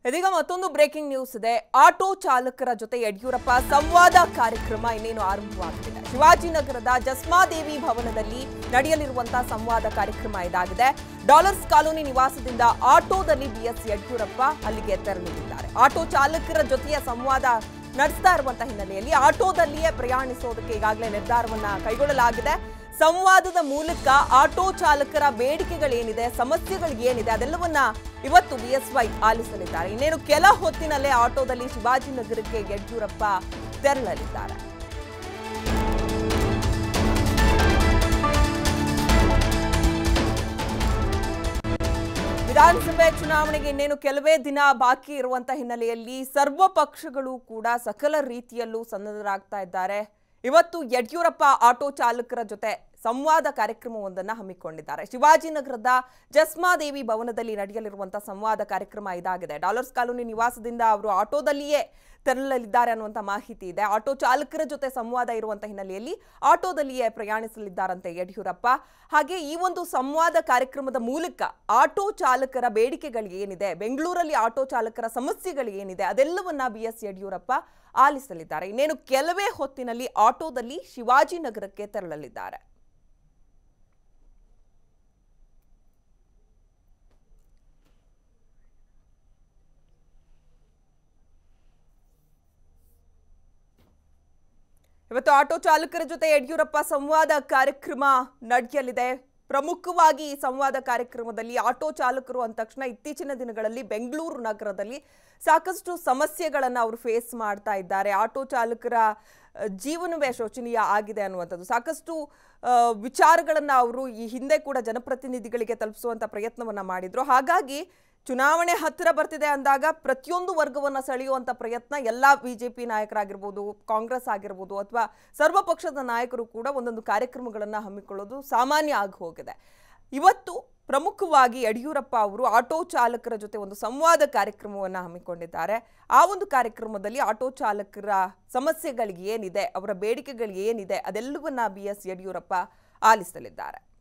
ಇದೀಗ ಮತ್ತೊಂದು breaking news ಇದೆ ಆಟೋ ಚಾಲಕರ ಜೊತೆ ಯಡಿಯೂರಪ್ಪ ಸಂವಾದ ಕಾರ್ಯಕ್ರಮ ಇನ್ನೇನು ಆರಂಭವಾಗ್ತಿದೆ ಶಿವಾಜಿನಗರದ ಜಸ್ಮಾದೇವಿ ಭವನದಲ್ಲಿ ನಡೆಯಲಿರುವಂತಹ ಸಂವಾದ ಕಾರ್ಯಕ್ರಮ ಇದಾಗಿದೆ ಡಾಲರ್ಸ್ ಕಾಲೋನಿ ನಿವಾಸದಿಂದ ಆಟೋದಲ್ಲಿ ಬಿಎಸ್ ಯಡಿಯೂರಪ್ಪ ಅಲ್ಲಿಗೆ ತೆರಳಲಿದ್ದಾರೆ ಆಟೋ ಚಾಲಕರ ಜೊತೆಯ ಸಂವಾದ ನಡೆಸ್ತಾ ಇರುವಂತಹ ಹಿನ್ನೆಲೆಯಲ್ಲಿ ಆಟೋದಲ್ಲಿಯೇ ಪ್ರಯಾಣಿಸೋದಕ್ಕೆ ಈಗಾಗಲೇ ನಿರ್ಧಾರವನ್ನ ಕೈಗೊಳ್ಳಲಾಗಿದೆ ಸಂವಾದದ ಮೂಲಕ ಆಟೋ ಚಾಲಕರ ಬೇಡಿಕೆಗಳೇನಿದೆ ಸಮಸ್ಯೆಗಳು ಏನಿದೆ ಅದೆಲ್ಲವನ್ನ ಇವತ್ತು ಬಿಎಸ್ವೈ ಆಲಿಸಲಿದ್ದಾರೆ ಇನ್ನೇನು ಕೆಲ ಹೊತ್ತಿನಲ್ಲೇ ಆಟೋದಲ್ಲಿ ಶಿವಾಜಿನಗರಕ್ಕೆ ಯಡಿಯೂರಪ್ಪ ತೆರಳಲಿದ್ದಾರೆ ವಿಧಾನಸಭೆ ಚುನಾವಣೆಗೆ ಇನ್ನೇನು ಕೆಲವೇ ದಿನ ಬಾಕಿ ಇರುವಂತ ಹಿನ್ನೆಲೆಯಲ್ಲಿ ಸರ್ವ ಪಕ್ಷಗಳು ಕೂಡ ಸಕಲ ರೀತಿಯಲ್ಲೂ ಸನ್ನದ್ಧರಾಗ್ತಾ ಇದ್ದಾರೆ ಇವತ್ತು ಯಡಿಯೂರಪ್ಪ ಆಟೋ ಚಾಲಕರ ಜೊತೆ ಸಂವಾದ ಕಾರ್ಯಕ್ರಮವೊಂದನ್ನು ಹಮ್ಮಿಕೊಂಡಿದ್ದಾರೆ ಶಿವಾಜಿನಗರದ ಜಸ್ಮಾದೇವಿ ಭವನದಲ್ಲಿ ನಡೆಯಲಿರುವಂತಹ ಸಂವಾದ ಕಾರ್ಯಕ್ರಮ ಇದಾಗಿದೆ ಡಾಲರ್ಸ್ ಕಾಲೋನಿ ನಿವಾಸದಿಂದ ಅವರು ಆಟೋದಲ್ಲಿಯೇ ತೆರಳಲಿದ್ದಾರೆ ಅನ್ನುವಂಥ ಮಾಹಿತಿ ಇದೆ ಆಟೋ ಚಾಲಕರ ಜೊತೆ ಸಂವಾದ ಇರುವಂತಹ ಹಿನ್ನೆಲೆಯಲ್ಲಿ ಆಟೋದಲ್ಲಿಯೇ ಪ್ರಯಾಣಿಸಲಿದ್ದಾರಂತೆ ಯಡಿಯೂರಪ್ಪ ಹಾಗೆ ಈ ಒಂದು ಸಂವಾದ ಕಾರ್ಯಕ್ರಮದ ಮೂಲಕ ಆಟೋ ಚಾಲಕರ ಬೇಡಿಕೆಗಳು ಏನಿದೆ ಬೆಂಗಳೂರಲ್ಲಿ ಆಟೋ ಚಾಲಕರ ಸಮಸ್ಯೆಗಳು ಏನಿದೆ ಅದೆಲ್ಲವನ್ನ ಬಿ ಎಸ್ ಯಡಿಯೂರಪ್ಪ ಆಲಿಸಲಿದ್ದಾರೆ ಇನ್ನೇನು ಕೆಲವೇ ಹೊತ್ತಿನಲ್ಲಿ ಆಟೋದಲ್ಲಿ ಶಿವಾಜಿನಗರಕ್ಕೆ ತೆರಳಲಿದ್ದಾರೆ ಇವತ್ತು ಆಟೋ ಚಾಲಕರ ಜೊತೆ ಯಡಿಯೂರಪ್ಪ ಸಂವಾದ ಕಾರ್ಯಕ್ರಮ ನಡೆಯಲಿದೆ ಪ್ರಮುಖವಾಗಿ ಈ ಸಂವಾದ ಕಾರ್ಯಕ್ರಮದಲ್ಲಿ ಆಟೋ ಚಾಲಕರು ಅಂದ ತಕ್ಷಣ ಇತ್ತೀಚಿನ ದಿನಗಳಲ್ಲಿ ಬೆಂಗಳೂರು ನಗರದಲ್ಲಿ ಸಾಕಷ್ಟು ಸಮಸ್ಯೆಗಳನ್ನು ಅವರು ಫೇಸ್ ಮಾಡ್ತಾ ಇದ್ದಾರೆ ಆಟೋ ಚಾಲಕರ ಅಹ್, ಜೀವನವೇ ಶೋಚನೀಯ ಆಗಿದೆ ಅನ್ನುವಂಥದ್ದು ಸಾಕಷ್ಟು ವಿಚಾರಗಳನ್ನು ಅವರು ಈ ಹಿಂದೆ ಕೂಡ ಜನಪ್ರತಿನಿಧಿಗಳಿಗೆ ತಲುಪಿಸುವಂಥ ಪ್ರಯತ್ನವನ್ನ ಮಾಡಿದ್ರು ಹಾಗಾಗಿ ಚುನಾವಣೆ ಹತ್ತಿರ ಬರ್ತಿದೆ ಅಂದಾಗ ಪ್ರತಿಯೊಂದು ವರ್ಗವನ್ನ ಸೆಳೆಯುವಂತ ಪ್ರಯತ್ನ ಎಲ್ಲ ಬಿಜೆಪಿ ನಾಯಕರಾಗಿರ್ಬೋದು ಕಾಂಗ್ರೆಸ್ ಆಗಿರ್ಬೋದು ಅಥವಾ ಸರ್ವ ಪಕ್ಷದ ನಾಯಕರು ಕೂಡ ಒಂದೊಂದು ಕಾರ್ಯಕ್ರಮಗಳನ್ನ ಹಮ್ಮಿಕೊಳ್ಳೋದು ಸಾಮಾನ್ಯ ಆಗಿ ಹೋಗಿದೆ ಇವತ್ತು ಪ್ರಮುಖವಾಗಿ ಯಡಿಯೂರಪ್ಪ ಅವರು ಆಟೋ ಚಾಲಕರ ಜೊತೆ ಒಂದು ಸಂವಾದ ಕಾರ್ಯಕ್ರಮವನ್ನು ಹಮ್ಮಿಕೊಂಡಿದ್ದಾರೆ ಆ ಒಂದು ಕಾರ್ಯಕ್ರಮದಲ್ಲಿ ಆಟೋ ಚಾಲಕರ ಸಮಸ್ಯೆಗಳಿಗೆ ಏನಿದೆ ಅವರ ಬೇಡಿಕೆಗಳು ಏನಿದೆ ಅದೆಲ್ಲವನ್ನ ಬಿ ಎಸ್ ಯಡಿಯೂರಪ್ಪ ಆಲಿಸಲಿದ್ದಾರೆ